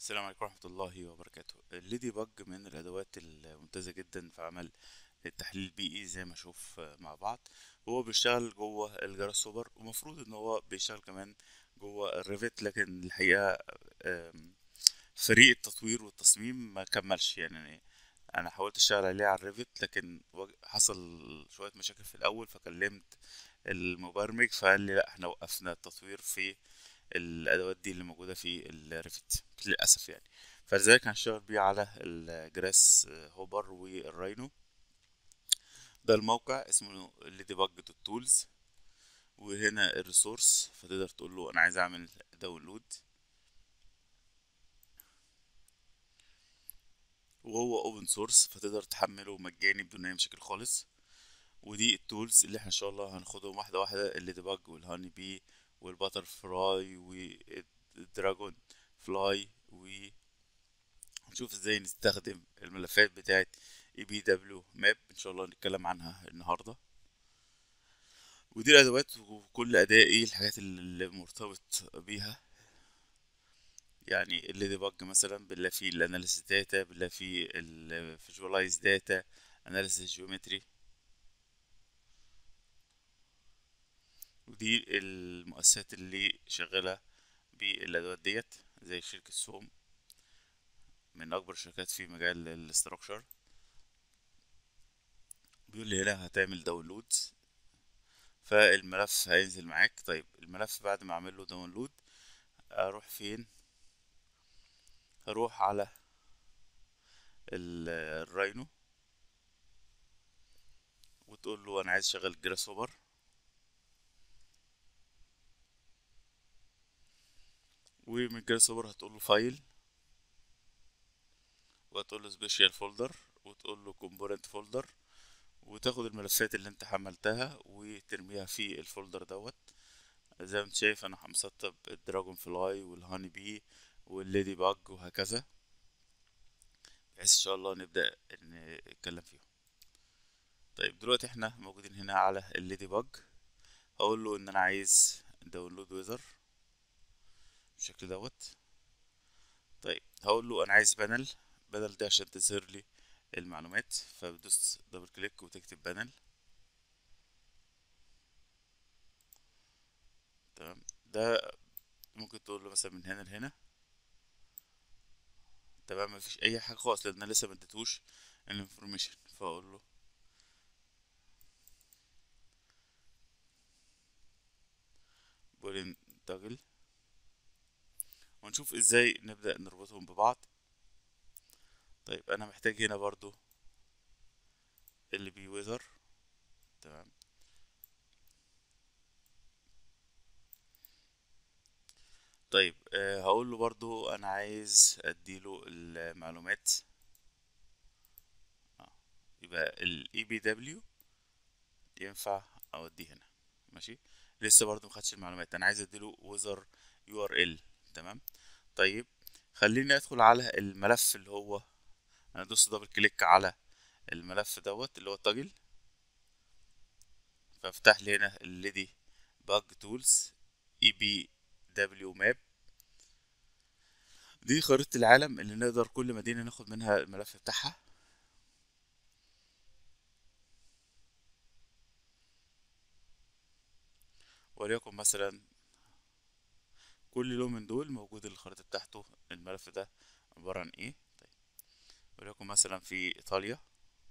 السلام عليكم ورحمة الله وبركاته الليدي باج من الأدوات الممتازة جدا في عمل التحليل البيئي زي ما نشوف مع بعض هو بيشتغل جوه الجرس سوبر ومفروض ان هو بيشتغل كمان جوه الريفت لكن الحقيقة آم، فريق التطوير والتصميم ما كملش يعني انا حاولت اشتغل عليه على الريفت لكن واج- حصل شوية مشاكل في الاول فكلمت المبرمج فقال لي لا احنا وقفنا التطوير في الادوات دي اللي موجوده في الريفت للاسف يعني فلذلك هنشتغل بيه على الجراس هوبر والراينو ده الموقع اسمه ليدي باج دوت تولز وهنا الريسورس فتقدر تقول له انا عايز اعمل داونلود وهو اوبن سورس فتقدر تحمله مجاني بدون اي مشاكل خالص ودي التولز اللي احنا ان شاء الله هناخدهم واحده واحده اللي ديباج والهاني بي والباتر فلاي والدراجون فلاي ونشوف ازاي نستخدم الملفات بتاعت اي بي دبليو ماب ان شاء الله نتكلم عنها النهارده ودي الادوات وكل اداة ايه الحاجات اللي مرتبط بيها يعني اللي ديباج مثلا بنلاقي فيه الاناليسيس داتا بنلاقي فيه الفيجوالايز داتا اناليسيس جيومتري ودي المؤسسات اللي شغالة بالأدوات ديت زي شركة سوم من أكبر الشركات في مجال الاستراكشر بيقول لي هنا هتعمل داونلود فالملف هينزل معاك طيب الملف بعد ما اعمل له داونلود اروح فين هروح على ال- الراينو وتقول له انا عايز اشغل جراس هوبر ومن جراس هوبر هتقول له فايل وهتقول له سبيشال فولدر وتقول له كومبوننت فولدر وتاخد الملفات اللي انت حملتها وترميها في الفولدر دوت زي ما انت شايف انا مسطب الدراجون فلاي والهاني بي والليدي باج وهكذا بحيث ان شاء الله نبدأ نتكلم فيهم طيب دلوقتي احنا موجودين هنا على الليدي باج هقول له ان انا عايز داونلود ويزر بالشكل دوت طيب هقول له انا عايز بانل بانل ده عشان تظهر لي المعلومات فبدوس دبل كليك وتكتب بانل تمام ده ممكن تقول له مثلا من هنا لهنا تمام مفيش اي حاجه خالص لان انا لسه ما اديتهوش الانفورميشن فاقول له بولين داجل ونشوف ازاي نبدأ نربطهم ببعض طيب انا محتاج هنا برضو اللي بي ويزر تمام طيب أه هقول له برضو انا عايز اديله المعلومات آه. يبقى الاي بي دبليو ينفع اوديه هنا ماشي لسه برضو مخدش المعلومات انا عايز اديله ويزر يو ار ال تمام طيب خليني ادخل على الملف اللي هو انا دوست دبل كليك على الملف دوت اللي هو التاجل فافتح لي هنا الليدي باج تولز اي بي دبليو ماب دي خريطة العالم اللي نقدر كل مدينة ناخد منها الملف بتاعها وليكن مثلا كل لون من دول موجود الخريطة بتاعته الملف ده عبارة عن ايه طيب وليكن مثلا في ايطاليا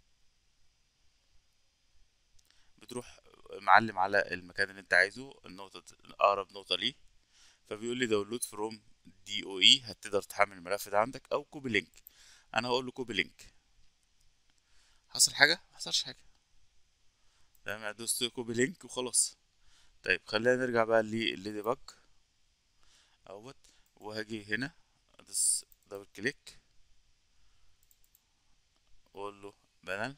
بتروح معلم على المكان اللي انت عايزه النقطة اقرب نقطة ليه فبيقول لي داونلود فروم دي او اي هتقدر تحمل الملف ده عندك او كوبي لينك انا هقول له كوبي لينك حصل حاجة ما حصلش حاجة تمام دوست كوبي لينك وخلاص طيب خلينا نرجع بقى لليدي باج اهوت وهاجي هنا ادوس دبل كليك واقول له بانل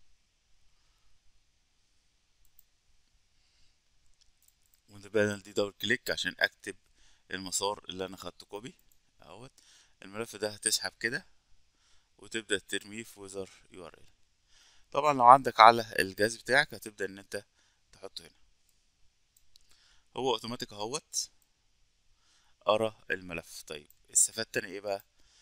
ومن البانل دي دبل كليك عشان اكتب المسار اللي انا خدته كوبي اهوت الملف ده هتسحب كده وتبدأ ترميه في ويزر يو ار ال طبعا لو عندك على الجهاز بتاعك هتبدأ ان انت تحطه هنا هو اوتوماتيك اهوت قرا الملف طيب استفدت انا ايه بقى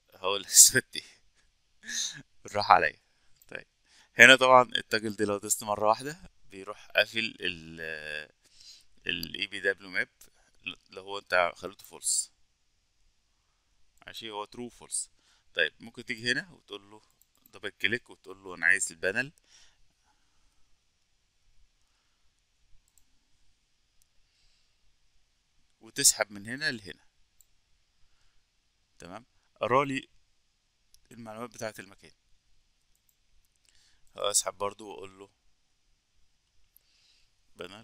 هقول اثبت ايه بالراحة عليا طيب هنا طبعا التاجل دي لو دوست مرة واحدة بيروح قافل ال الاي بي دبليو ماب اللي هو انت خليته فولس ماشي هو ترو فولس طيب ممكن تيجي هنا وتقول له دبل كليك وتقول له انا عايز البانل وتسحب من هنا لهنا تمام قرالي المعلومات بتاعة المكان اسحب برضو واقول له بانل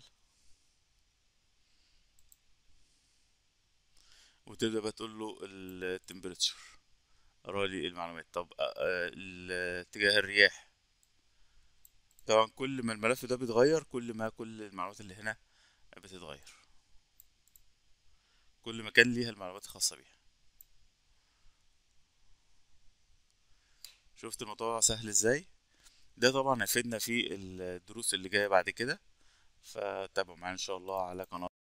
وتبدأ بقى تقول له التمبريتشر قرالي المعلومات طب آه، آه، ال- اتجاه الرياح طبعا كل ما الملف ده بيتغير كل ما كل المعلومات اللي هنا بتتغير كل مكان ليها المعلومات الخاصة بيها شفت الموضوع سهل ازاي ده طبعا هيفيدنا في الدروس اللي جاية بعد كده فتابعوا معانا ان شاء الله على قناة